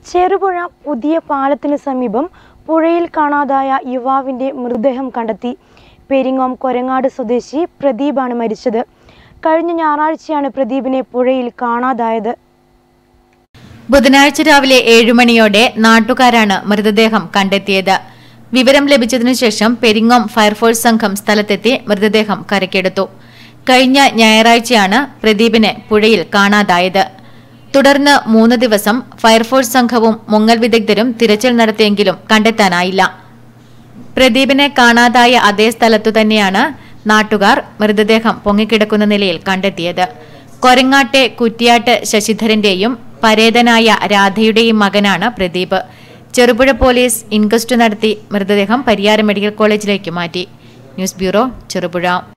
ചെറുപുഴ പുതിയ പാലത്തിന് സമീപം പുഴയിൽ കാണാതായ യുവാവിന്റെ മൃതദേഹം കണ്ടെത്തി പെരിങ്ങോം കൊരങ്ങാട് സ്വദേശി പ്രദീപാണ് മരിച്ചത് കഴിഞ്ഞ ഞായറാഴ്ചയാണ് പ്രദീപിനെ പുഴയിൽ കാണാതായത് ബുധനാഴ്ച രാവിലെ ഏഴുമണിയോടെ നാട്ടുകാരാണ് മൃതദേഹം കണ്ടെത്തിയത് വിവരം ലഭിച്ചതിനു ശേഷം പെരിങ്ങോം ഫയർഫോഴ്സ് സംഘം സ്ഥലത്തെത്തി മൃതദേഹം കരക്കെടുത്തു കഴിഞ്ഞ ഞായറാഴ്ചയാണ് പ്രദീപിനെ പുഴയിൽ കാണാതായത് തുടർന്ന് മൂന്ന് ദിവസം ഫയർഫോഴ്സ് സംഘവും മുങ്ങൽ വിദഗ്ധരും തിരച്ചിൽ നടത്തിയെങ്കിലും കണ്ടെത്താനായില്ല പ്രദീപിനെ കാണാതായ അതേ സ്ഥലത്തു തന്നെയാണ് നാട്ടുകാർ മൃതദേഹം പൊങ്ങിക്കിടക്കുന്ന നിലയിൽ കണ്ടെത്തിയത് കൊരങ്ങാട്ടെ കുറ്റിയാട്ട് ശശിധരന്റെയും പരേതനായ രാധയുടെയും മകനാണ് പ്രദീപ് ചെറുപുഴ പോലീസ് ഇൻക്വസ്റ്റ് നടത്തി മൃതദേഹം പരിയാരം മെഡിക്കൽ കോളേജിലേക്ക് മാറ്റി ന്യൂസ് ബ്യൂറോ ചെറുപുഴ